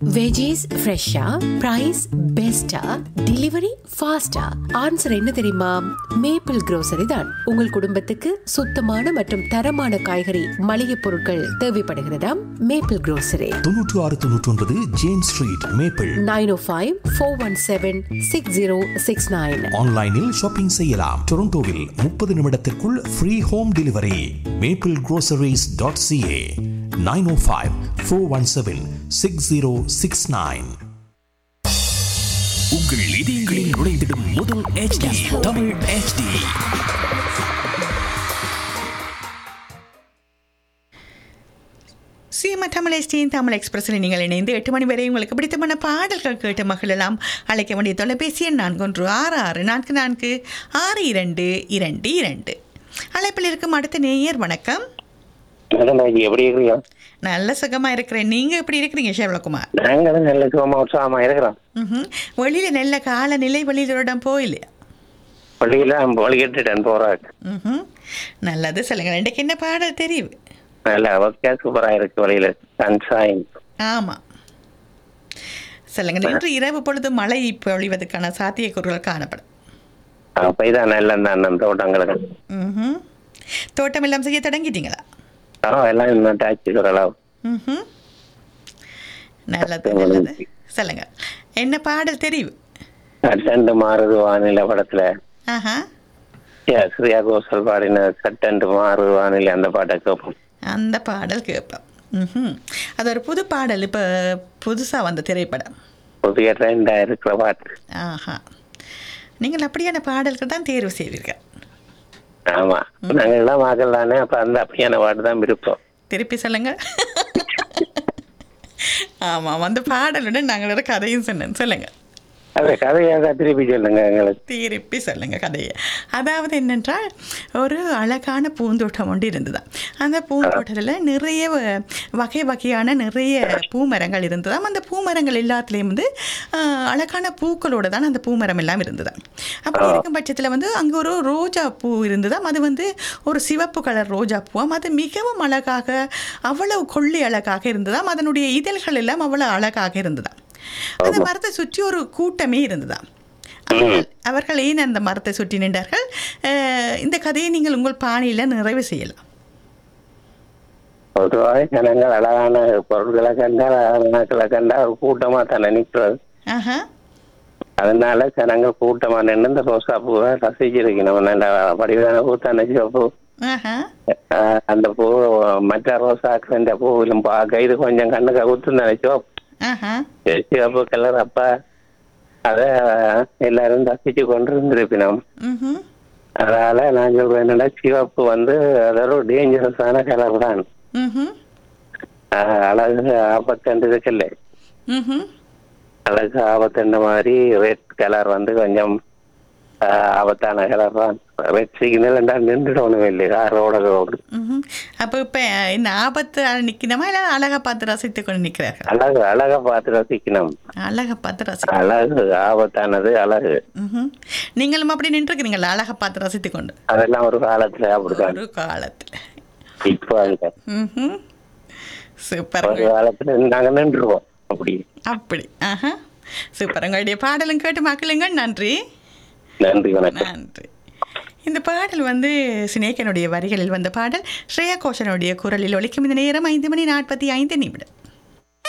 Veggies ஃப்ரெஷ்ஷா price பெஸ்டா delivery ஃபாஸ்டா ஆன்சர் என்ன தெரியுமா மேப்பிள் grocery தான் உங்கள் குடும்பத்துக்கு சுத்தமான மற்றும் தரமான காய்கறி மளிகை பொருட்கள் தேவைப்படுகிறதாம் மேப்பிள் grocery தொன்னூற்று ஆறு தொன்னூற்றி ஒன்பது James Street Maple nine O five four one seven six zero six nine ஆன்லைனில் ஷாப்பிங் செய்யலாம் டொரண்டோவில் முப்பது நிமிடத்திற்குள் free home delivery Maple groceries dot CA nine O five four one seven six zero six nine உங்கள் இதயங்களில் நுழைந்திடும் முதல் HD Tamil HD Seema Tamil எஸ்டியின் Tamil எக்ஸ்பிரஸில் நீங்கள் இணைந்து எட்டு மணி வரை உங்களுக்கு பிடித்தமான பாடல்கள் கேட்டு மகிழலாம் அழைக்க வேண்டிய தொலைபேசி எண் நான்கு ஒன்று ஆறு ஆறு நான்கு நான்கு ஆறு இரண்டு இரண்டு இரண்டு அழைப்பில் இருக்கும் அடுத்த நேயர் வணக்கம் மேடம் நான் எப்படி இருக்கிறீங்க நல்ல சுகமா இருக்கிறேன் நீங்க எப்படி இருக்கிறீங்க ஷேவலகுமார் நாங்களும் நல்ல சுகமா உற்சாகமா இருக்கிறோம் ம்ஹும். வெளியில நல்ல காலநிலை வெளியிலோடம் போயில்லையா பள்ளியில வழி கேட்டுட்டேன் போறாக்கு ம்ஹும். நல்லது சொல்லுங்க இன்றைக்கு என்ன பாடல் தெரியும் நல்ல அவக்கே சூப்பரா இருக்கு வழியில சன்ஷைன் ஆமா சொல்லுங்க இன்று இரவு பொழுது மழை பொழிவதற்கான சாத்தியக்கூறுகள் காணப்படும் அப்பதான் நல்ல அந்த தோட்டங்களுக்கு ம்ஹும். தோட்டம் எல்லாம் செய்ய தொடங்கிட்டீங்களா ஆ எல்லாம் இன்னும் டாச்சு சொல்லலாம் ம்ஹும். நல்லது நல்லது சொல்லுங்க என்ன பாடல் தெரியும் சட்டண்டு மாறுது வானிலை படத்துல ஆஹா ஏ, ஸ்ரேயா கோஷல் பாடின சட்டண்டு மாறுது வானிலை அந்த பாட்டை கேட்போம் அந்த பாடல் கேட்பேன் ம்ஹும். அது ஒரு புது பாடல் இப்போ புதுசாக வந்த திரைப்படம் புதிய ட்ரெண்டா இருக்கிற பாட்டு ஆஹா நீங்கள் அப்படியான பாடல்கள் தான் தேர்வு செய்வீர்கள் ஆமா நாங்க எல்லாம் மகள் தானே அப்ப அந்த அப்படியான பாட்டு தான் விருப்பம் திருப்பி சொல்லுங்க ஆமாம் அந்த பாடலுடன் நாங்கள் ஒரு கதையும் சொன்னேன் சொல்லுங்க அந்த கதையாக திருப்பி சொல்லுங்க எங்களுக்கு திருப்பி சொல்லுங்க கதையை அதாவது என்னென்றால் ஒரு அழகான பூந்தோட்டம் ஒன்று இருந்ததாம் அந்த பூந்தோட்டத்தில் நிறைய வ- வகை வகையான நிறைய பூமரங்கள் இருந்ததாம் அந்த பூமரங்கள் எல்லாத்துலேயும் வந்து ஆஹ், அழகான பூக்களோட தான் அந்த பூமரம் எல்லாம் இருந்ததாம் அப்படி இருக்கும் பட்சத்தில் வந்து அங்கே ஒரு ரோஜா பூ இருந்ததாம் அது வந்து ஒரு சிவப்பு கலர் ரோஜா பூவாம் அது மிகவும் அழகாக அவ்வளவு கொள்ளி அழகாக இருந்ததாம் அதனுடைய இதழ்கள் எல்லாம் அவ்வளவு அழகாக இருந்ததாம் அந்த மரத்தை சுற்றி ஒரு கூட்டமே இருந்ததாம் அவர்கள் அவர்கள் ஏன் அந்த மரத்தை சுற்றி நின்றார்கள் அஹ், இந்த கதையை நீங்கள் உங்கள் பாணியில் நிறைவு செய்யலாம் பொதுவாக ஜனங்கள் அழகான பொருட்களை கண்டால் அழகான கண்டா ஒரு கூட்டமா தானே நிற்கிறது ஆஹா அதனால ஜனங்கள் கூட்டமா நின்று இந்த ரோசா பூவை ரசிச்சிருக்கணும் நல்ல வடிவான பூ தானே சிவப்பு ஆஹா ஆஹ் அந்த பூ மற்ற ரோசாக்கள் இந்த பூவிலும் பார்க்க இது கொஞ்சம் கண்ணுக்கு குத்து நினைச்சோம் ஆஹா சிவப்பு கலர் அப்ப அத எல்லாரும் ரசிச்சு கொண்டு இருந்திருப்பினோம் ம்ஹும். அதனால நான் சொல்றேன் என்னடா சிவப்பு வந்து அது ஒரு டேஞ்சரஸான கலர் தான் ம்ஹும். ஆஹ் அழகு ஆபத்தண்டு இருக்குல்ல ம்ஹும். அழகு ஆபத்தண்ட மாதிரி ரெட் கலர் வந்து கொஞ்சம் ஆஹ், ஆபத்தான கலர் தான் ரெட் சிக்னல் என்றால் நின்றுடணும் இல்லை காரோட ரோடு ம்ஹும். அப்போ இப்போ இந்த ஆபத்து நிற்கணுமா இல்லை அழகை பார்த்து ரசித்து கொண்டு நிற்கிறார்கள் அழகு அழகை பார்த்து ரசிக்கணும் அழகை பார்த்து ரசி அழகு ஆபத்தானது அழகு ம்ஹும். நீங்களும் அப்படி நின்றுக்கிறீங்களா அழகை பார்த்து ரசித்து கொண்டு அதெல்லாம் ஒரு காலத்துல அப்படித்தான் ஒரு காலத்தில் இப்போ இல்ல. ம்ஹும். சூப்பர் ஒரு காலத்துல நாங்க நின்றுவோம் அப்படி அப்படி ஆஹா சூப்பர் உங்களுடைய பாடலும் கேட்டு மக்களுங்க நன்றி நன்றி வணக்கம் நன்றி இந்த பாடல் வந்து சினேகனுடைய வரிகளில் வந்த பாடல் ஸ்ரேயா கோஷனுடைய குரலில் ஒலிக்கும் இந்த நேரம் ஐந்து மணி நாற்பத்தி ஐந்து நிமிடம்